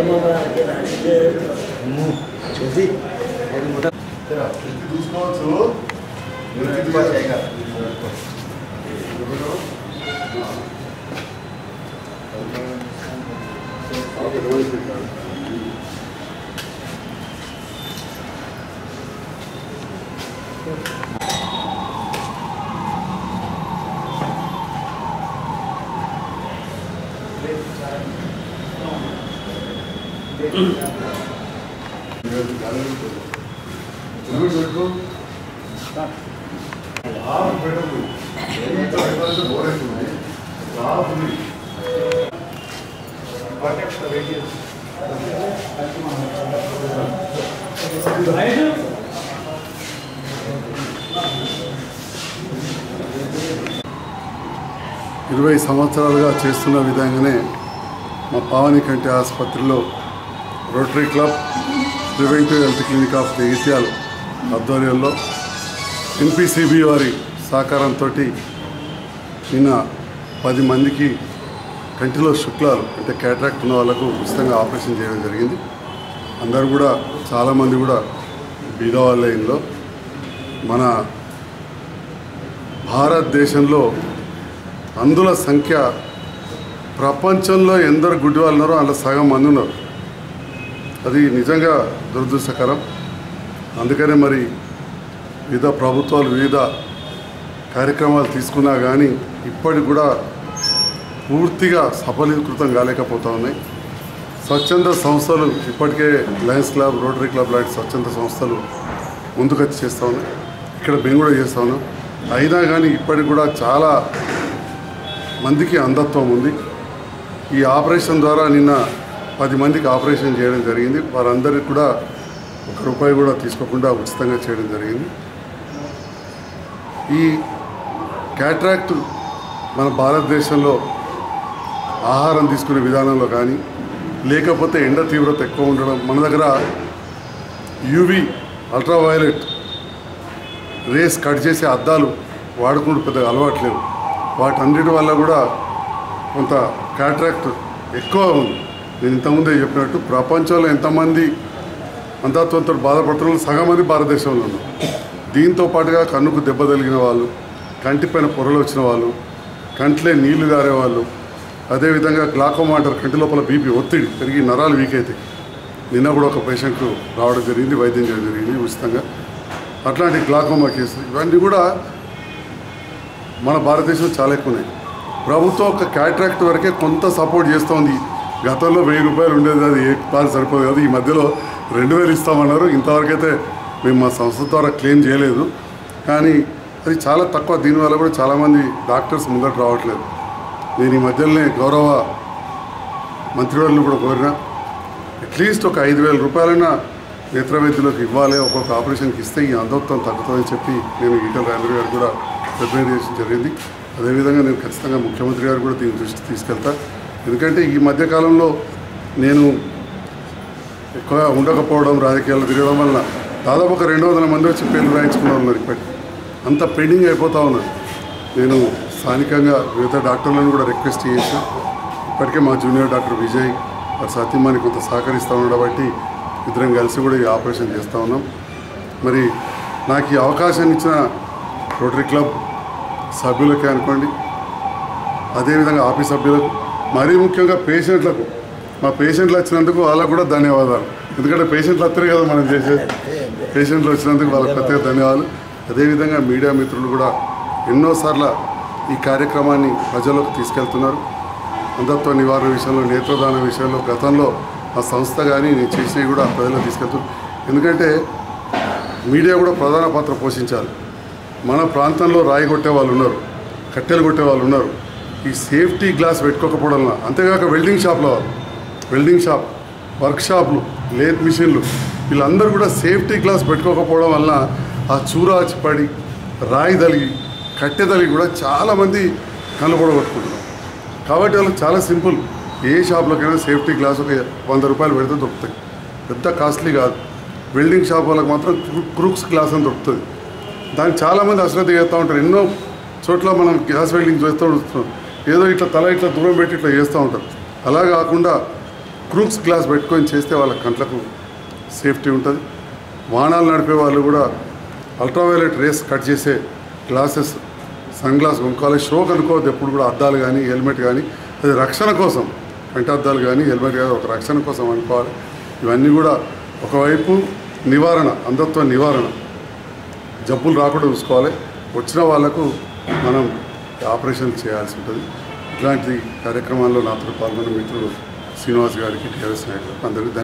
చూసి చూసుకోవచ్చు ఇరవై సంవత్సరాలుగా చేస్తున్న విధంగానే మా పావని కంటి ఆసుపత్రిలో rotary club preventive health clinic of Jagtial ఆధ్వర్యంలో ఎన్పిసిబి వారి సహకారంతో నిన్న పది మందికి కంటిలో శుక్లాలు అంటే క్యాట్రాక్ట్ ఉన్న వాళ్ళకు ఉచితంగా ఆపరేషన్ చేయడం జరిగింది అందరూ కూడా చాలామంది కూడా బీద వాళ్ళే ఇందులో మన భారతదేశంలో అందుల సంఖ్య ప్రపంచంలో ఎందరు గుడ్డి వాళ్ళు ఉన్నారో అందులో సగం మంది ఉన్నారు అది నిజంగా దురదృష్టకరం అందుకనే మరి వివిధ ప్రభుత్వాలు వివిధ కార్యక్రమాలు తీసుకున్నా కానీ ఇప్పటికి కూడా పూర్తిగా సఫలీకృతం కాలేకపోతా ఉన్నాయి స్వచ్ఛంద సంస్థలు ఇప్పటికే లయన్స్ క్లబ్ రోటరీ క్లబ్ లాంటి స్వచ్ఛంద సంస్థలు ముందుకొచ్చి చేస్తూ ఉన్నాయి ఇక్కడ మేము కూడా చేస్తా ఉన్నాం అయినా కానీ ఇప్పటికి కూడా చాలా మందికి అంధత్వం ఉంది ఈ ఆపరేషన్ ద్వారా నిన్న పది మందికి ఆపరేషన్ చేయడం జరిగింది వారందరికీ కూడా ఒక రూపాయి కూడా తీసుకోకుండా ఉచితంగా చేయడం జరిగింది ఈ క్యాట్రాక్ట్ మన భారతదేశంలో ఆహారం తీసుకునే విధానంలో కానీ లేకపోతే ఎండ తీవ్రత ఎక్కువ ఉండడం మన దగ్గర యూవి అల్ట్రావైలెట్ రేస్ కట్ చేసే అద్దాలు వాడుకుంటూ పెద్దగా అలవాట్లేవు వాటన్నిటి వల్ల కూడా కొంత కాంట్రాక్ట్ ఎక్కువ ఉంది నేను ఇంతకుముందే చెప్పినట్టు ప్రపంచంలో ఎంతమంది అంధత్వంతో బాధపడుతున్న సగం మంది భారతదేశంలో ఉన్నారు దీంతో పాటుగా కన్నుకు దెబ్బ తగిలిన వాళ్ళు కంటిపైన పొరలు వచ్చిన వాళ్ళు కంట్లే నీళ్లు గారే వాళ్ళు అదేవిధంగా గ్లాకోమా అంటారు కంటి లోపల బీపీ ఒత్తిడి పెరిగి నరాలు వీక్ అవుతాయి నిన్న కూడా ఒక పేషెంట్ రావడం జరిగింది వైద్యం చేయడం జరిగింది ఉచితంగా అట్లాంటి గ్లాకోమా కేసులు ఇవన్నీ కూడా మన భారతదేశంలో చాలా ఎక్కువ ఉన్నాయి ప్రభుత్వం ఒక క్యాట్రాక్ట్ వరకే కొంత సపోర్ట్ చేస్తోంది గతంలో వెయ్యి రూపాయలు ఉండేది అది ఏ పాలు సరిపోదు కదా ఈ మధ్యలో రెండు వేలు ఇస్తామన్నారు ఇంతవరకు అయితే మేము మా సంస్థ ద్వారా క్లెయిమ్ చేయలేదు కానీ అది చాలా తక్కువ దీనివల్ల కూడా చాలామంది డాక్టర్స్ ముందట రావట్లేదు నేను ఈ మధ్యలోనే గౌరవ మంత్రివర్యులు కూడా కోరిన అట్లీస్ట్ ఒక ఐదు వేల రూపాయలైనా నేత్ర వైద్యులకు ఇవ్వాలి ఒక్కొక్క ఆపరేషన్కి ఇస్తే ఈ అంధత్వం తగ్గుతుందని చెప్పి నేను ఈటల రాజేంద్ర గారు కూడా రిప్రజెంటేషన్ జరిగింది అదేవిధంగా నేను ఖచ్చితంగా ముఖ్యమంత్రి గారు కూడా దీని దృష్టికి తీసుకెళ్తా ఎందుకంటే ఈ మధ్యకాలంలో నేను ఎక్కువగా ఉండకపోవడం రాజకీయాలు తిరగడం వల్ల దాదాపు ఒక రెండు వందల మంది వచ్చి పేర్లు రాయించుకున్నారు ఉన్నారు ఇప్పటికి అంత పెండింగ్ అయిపోతూ ఉన్నది నేను స్థానికంగా వివిధ డాక్టర్లను కూడా రిక్వెస్ట్ చేశాను ఇప్పటికే మా జూనియర్ డాక్టర్ విజయ్ వారి సత్యమాని కొంత సహకరిస్తూ ఉన్నాడు కాబట్టి ఇద్దరం కలిసి కూడా ఈ ఆపరేషన్ చేస్తూ ఉన్నాం మరి నాకు ఈ అవకాశాన్ని ఇచ్చిన రోటరీ క్లబ్ సభ్యులకే అనుకోండి అదేవిధంగా ఆఫీస్ సభ్యులకు మరీ ముఖ్యంగా పేషెంట్లకు మా పేషెంట్లు వచ్చినందుకు వాళ్ళకు కూడా ధన్యవాదాలు ఎందుకంటే పేషెంట్లు వస్తారు కదా మనం చేసేది పేషెంట్లు వచ్చినందుకు వాళ్ళకి ప్రత్యేక ధన్యవాదాలు అదేవిధంగా మీడియా మిత్రులు కూడా ఎన్నోసార్లు ఈ కార్యక్రమాన్ని ప్రజలకు తీసుకెళ్తున్నారు అంధత్వ నివారణ విషయంలో నేత్రదాన విషయంలో గతంలో మా సంస్థ కానీ నేను చేసినవి కూడా ప్రజలకు తీసుకెళ్తున్నాను ఎందుకంటే మీడియా కూడా ప్రధాన పాత్ర పోషించాలి మన ప్రాంతంలో రాయి కొట్టే వాళ్ళు ఉన్నారు కట్టెలు కొట్టే వాళ్ళు ఉన్నారు ఈ సేఫ్టీ గ్లాస్ పెట్టుకోకపోవడం వల్ల అంతేకాక వెల్డింగ్ షాప్లో వాళ్ళు వెల్డింగ్ షాప్ వర్క్ షాప్లు లేత్ మిషన్లు వీళ్ళందరూ కూడా సేఫ్టీ గ్లాస్ పెట్టుకోకపోవడం వల్ల ఆ చూరాచి పడి రాయి తలిగి కట్టె తలిగి కూడా చాలామంది కళ్ళు పొడగొట్టుకుంటున్నారు కాబట్టి వాళ్ళకి చాలా సింపుల్ ఏ షాప్లోకైనా సేఫ్టీ గ్లాస్ ఒక వంద రూపాయలు పెడితే దొరుకుతాయి పెద్ద కాస్ట్లీ కాదు వెల్డింగ్ షాప్ వాళ్ళకి మాత్రం క్రూ- క్రూక్స్ గ్లాస్ అని దొరుకుతుంది దానికి చాలామంది అశ్రద్ధ చేస్తూ ఉంటారు ఎన్నో చోట్ల మనం గ్యాస్ వెల్డింగ్ చేస్తూ ఉంటున్నాం ఏదో ఇట్లా తల ఇట్లా దూరం పెట్టి ఇట్లా చేస్తూ ఉంటారు అలా కాకుండా క్రూక్స్ గ్లాస్ పెట్టుకొని చేస్తే వాళ్ళ కంట్లకు సేఫ్టీ ఉంటుంది వాహనాలు నడిపే వాళ్ళు కూడా అల్ట్రావైలెట్ రేస్ కట్ చేసే గ్లాసెస్ సన్ గ్లాస్ కొనుక్కోవాలి షో కనుక్కోవద్దు ఎప్పుడు కూడా అద్దాలు కానీ హెల్మెట్ కానీ అది రక్షణ కోసం కంటి అద్దాలు కానీ హెల్మెట్ కానీ ఒక రక్షణ కోసం అనుకోవాలి ఇవన్నీ కూడా ఒకవైపు నివారణ అంధత్వ నివారణ జబ్బులు రాకుండా చూసుకోవాలి వచ్చిన వాళ్ళకు మనం ఆపరేషన్ చేయాల్సి ఉంటుంది ఇట్లాంటి కార్యక్రమాల్లో నాతో పాల్గొన్న మిత్రులు శ్రీనివాస్ గారికి టీఆర్ఎస్ నాయకులకు అందరికీ ధన్య-